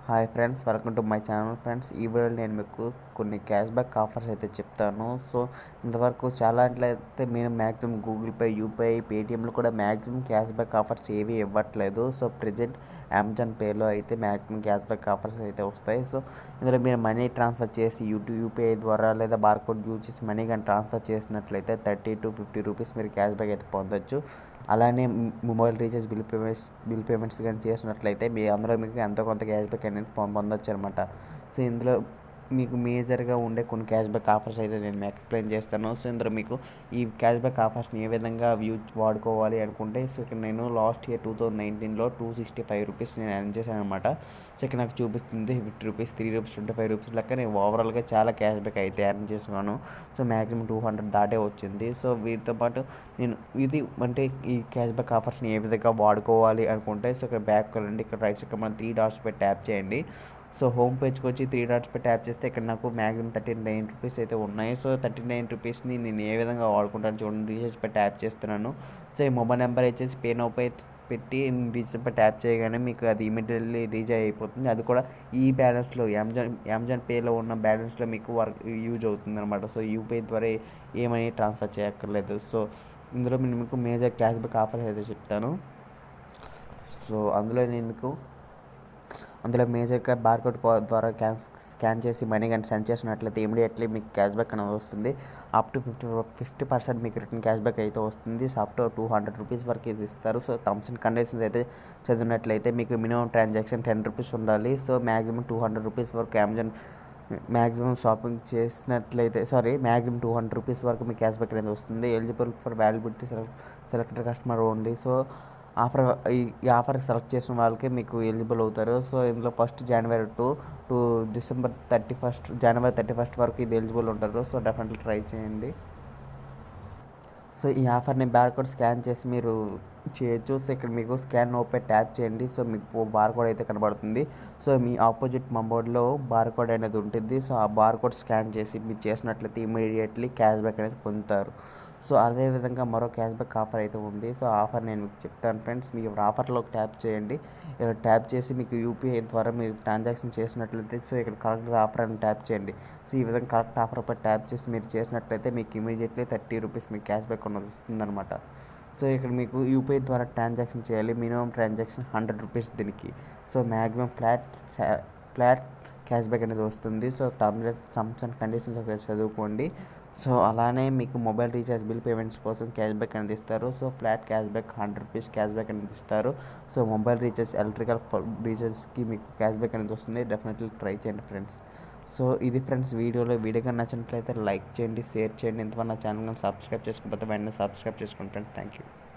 hi friends welcome to my channel friends ఈ వీడియోలో నేను మీకు కొన్ని క్యాష్ బ్యాక్ ఆఫర్స్ అయితే చెప్తాను సో ఇంతవరకు చాలా అయితే మీరు మ్యాక్సిమం గూగుల్ పే యూపీఐ పేటిఎంలో కూడా మ్యాక్సిమం క్యాష్ బ్యాక్ ఆఫర్స్ ఏవి ఇవ్వట్లేదు సో ప్రజెంట్ అమెజాన్ పేలో అయితే మ్యాక్సిమం క్యాష్ బ్యాక్ ఆఫర్స్ అయితే వస్తాయి సో ఇందులో మీరు మనీ ట్రాన్స్ఫర్ చేసి యూట్యూబ్ యూపీఐ ద్వారా లేదా బార్కోడ్ యూజ్ చేసి మనీ కానీ ట్రాన్స్ఫర్ చేసినట్లయితే థర్టీ టు ఫిఫ్టీ రూపీస్ మీరు క్యాష్ బ్యాక్ అయితే పొందొచ్చు అలానే mobile recharge bill payments bill payments కానీ చేసినట్లయితే మీ అందులో మీకు ఎంతో కొంత క్యాష్ బ్యాక్ అనేది పొం- పొందొచ్చు అనమాట సో ఇందులో మీకు మేజర్గా ఉండే కొన్ని క్యాష్ బ్యాక్ ఆఫర్స్ అయితే నేను మీకు ఎక్స్ప్లెయిన్ చేస్తాను సో ఇందులో మీకు ఈ క్యాష్ బ్యాక్ ఆఫర్స్ని ఏ విధంగా యూజ్ వాడుకోవాలి అనుకుంటే సో ఇక్కడ నేను లాస్ట్ ఇయర్ టూ థౌజండ్ నైన్టీన్లో టూ సిక్స్టీ ఫైవ్ రూపీస్ నేను ఎర్న్ చేశాను అనమాట సో ఇక్కడ నాకు చూపిస్తుంది fifty rupees three rupees twenty five rupees లెక్క నేను ఓవరాల్గా చాలా క్యాష్ బ్యాక్ అయితే ఎర్న్ చేసుకున్నాను సో మ్యాక్సిమం టూ హండ్రెడ్ దాటే వచ్చింది సో వీటితో పాటు నేను ఇది అంటే ఈ క్యాష్ బ్యాక్ ఆఫర్స్ని ఏ విధంగా వాడుకోవాలి అనుకుంటే సో ఇక్కడ బ్యాక్ వెళ్ళండి ఇక్కడ రైట్ సైడ్ మనం త్రీ డాట్స్ పై ట్యాప్ చేయండి సో హోమ్ పేజ్కి వచ్చి త్రీ డాట్స్ పై ట్యాప్ చేస్తే ఇక్కడ నాకు మ్యాక్సిమం థర్టీ నైన్ రూపీస్ అయితే ఉన్నాయి సో థర్టీ నైన్ రూపీస్ని నేను ఏ విధంగా వాడుకుంటాను చూడండి రీఛార్జ్ పై ట్యాప్ చేస్తున్నాను సో ఈ మొబైల్ నెంబర్ వచ్చేసి పే నౌ పై పెట్టి రీఛార్జ్ పై ట్యాప్ చేయగానే మీకు అది ఇమీడియట్లీ రీఛార్జ్ అయిపోతుంది అది కూడా ఈ బ్యాలెన్స్లో అమెజాన్ అమెజాన్ పేలో ఉన్న బ్యాలెన్స్లో మీకు వర్క్ యూజ్ అవుతుంది అనమాట సో యూపీఐ ద్వారా ఏ మనీ ట్రాన్స్ఫర్ చేయక్కర్లేదు సో ఇందులో నేను మీకు మేజర్ క్యాష్ బ్యాక్ ఆఫర్ అయితే చెప్తాను సో అందులో నేను మీకు అందులో మేజర్గా బార్కోడ్ ద్వారా క్యాన్ స్కాన్ చేసి మనీ కానీ సెండ్ చేసినట్లయితే ఇమీడియట్లీ మీకు క్యాష్ బ్యాక్ అనేది వస్తుంది up to fifty fifty percent మీకు రిటర్న్ క్యాష్ బ్యాక్ అయితే వస్తుంది so up to two hundred rupees వరకు ఇది ఇస్తారు సో టర్మ్స్ అండ్ కండిషన్స్ అయితే చదివినట్లయితే మీకు మినిమం ట్రాన్సాక్షన్ టెన్ రూపీస్ ఉండాలి so maximum two hundred rupees వరకు అమెజాన్ మ్యాక్సిమం షాపింగ్ చేసినట్లయితే sorry maximum two hundred rupees వరకు మీకు క్యాష్ బ్యాక్ అనేది వస్తుంది eligible for availability selected customer only so offer ఈ ఈ ఆఫర్ సెలెక్ట్ చేసిన వాళ్ళకి మీకు ఎలిజిబుల్ అవుతారు సో ఇందులో first January to to December thirty first January thirty first వరకు ఇది ఎలిజిబుల్ ఉంటారు సో డెఫినెట్లీ ట్రై చేయండి సో ఈ ఆఫర్ని బార్కోడ్ స్కాన్ చేసి మీరు చేయొచ్చు సో ఇక్కడ మీకు స్కాన్ ఓపే ట్యాప్ చేయండి సో మీకు బార్కోడ్ అయితే కనబడుతుంది సో మీ ఆపోజిట్ మొబైల్లో బార్కోడ్ అనేది ఉంటుంది సో ఆ బార్కోడ్ స్కాన్ చేసి మీరు చేసినట్లయితే ఇమీడియట్లీ క్యాష్ బ్యాక్ అనేది పొందుతారు సో అదేవిధంగా మరో క్యాష్ బ్యాక్ ఆఫర్ అయితే ఉంది సో ఆఫర్ నేను మీకు చెప్తాను ఫ్రెండ్స్ మీరు ఆఫర్లోకి ట్యాప్ చేయండి ఇక్కడ ట్యాప్ చేసి మీకు యూపీఐ ద్వారా మీరు ట్రాన్సాక్షన్ చేసినట్లయితే సో ఇక్కడ కరెక్ట్ ఆఫర్ అని ట్యాప్ చేయండి సో ఈ విధంగా కరెక్ట్ ఆఫర్ పై ట్యాప్ చేసి మీరు చేసినట్లయితే మీకు ఇమీడియట్లీ థర్టీ రూపీస్ మీకు క్యాష్ బ్యాక్ ఉన్నది వస్తుందన్నమాట సో ఇక్కడ మీకు యూపీఐ ద్వారా ట్రాన్సాక్షన్ చేయాలి మినిమం ట్రాన్సాక్షన్ హండ్రెడ్ రూపీస్ దీనికి so maximum flat flat cash back అనేది వస్తుంది సో తమిళ సమ్స్ అండ్ కండిషన్స్ ఒకసారి చదువుకోండి సో అలానే మీకు మొబైల్ రీఛార్జ్ బిల్ పేమెంట్స్ కోసం క్యాష్ బ్యాక్ అనేది ఇస్తారు so flat cash back hundred rupees cash back అనేది ఇస్తారు సో మొబైల్ రీఛార్జ్ ఎలక్ట్రికల్ రీఛార్జ్కి మీకు క్యాష్ బ్యాక్ అనేది వస్తుంది డెఫినెట్లీ ట్రై చేయండి ఫ్రెండ్స్ సో ఇది ఫ్రెండ్స్ వీడియోలో వీడియో కానీ నచ్చినట్లయితే లైక్ చేయండి షేర్ చేయండి ఇంతవరకు నా ఛానల్ కానీ సబ్స్క్రైబ్ చేసుకోకపోతే వెంటనే సబ్స్క్రైబ్ చేసుకోండి ఫ్రెండ్స్ థ్యాంక్ యూ